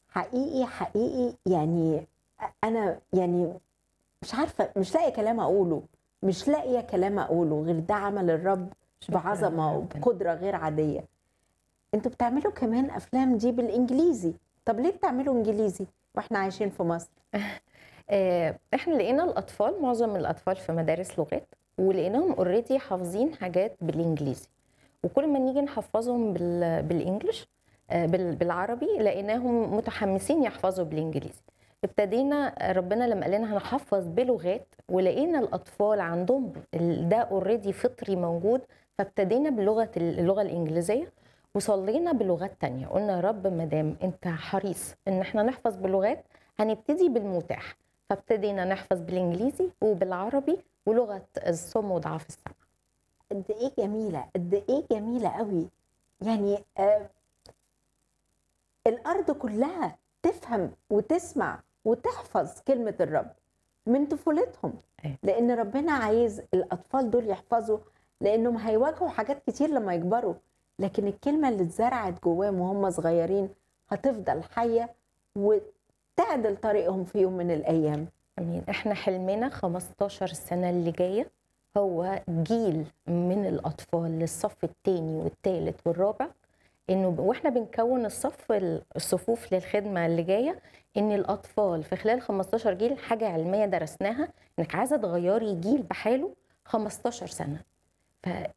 حقيقي حقيقي يعني انا يعني مش عارفه مش لاقيه كلام اقوله مش لاقيه كلام اقوله غير ده عمل الرب شكراً بعظمه ربنا. وبقدره غير عاديه انتوا بتعملوا كمان افلام دي بالانجليزي طب ليه بتعملوا انجليزي واحنا عايشين في مصر آه، احنا لقينا الاطفال معظم الاطفال في مدارس لغات ولقيناهم اوريدي حافظين حاجات بالانجليزي وكل ما نيجي نحفظهم بال... بالانجلش آه، بال... بالعربي لقيناهم متحمسين يحفظوا بالانجليزي ابتدينا ربنا لما قال لنا هنحفظ بلغات ولقينا الاطفال عندهم ال- ده اوريدي فطري موجود فابتدينا بلغه اللغه الانجليزيه وصلينا بلغات تانية قلنا يا رب ما دام انت حريص ان احنا نحفظ بلغات هنبتدي بالمتاح فابتدينا نحفظ بالانجليزي وبالعربي ولغه الصم وضعاف السمع قد ايه جميله قد ايه جميله قوي يعني آه الارض كلها تفهم وتسمع وتحفظ كلمه الرب من طفولتهم أيوة. لان ربنا عايز الاطفال دول يحفظوا لانهم هيواجهوا حاجات كتير لما يكبروا لكن الكلمه اللي اتزرعت جواهم وهم صغيرين هتفضل حيه وتعدل طريقهم في يوم من الايام امين احنا حلمنا 15 سنه اللي جايه هو جيل من الاطفال للصف الثاني والثالث والرابع انه ب- واحنا بنكون الصف الصفوف للخدمه اللي جايه ان الاطفال في خلال 15 جيل حاجه علميه درسناها انك عايزه تغيري جيل بحاله 15 سنه ف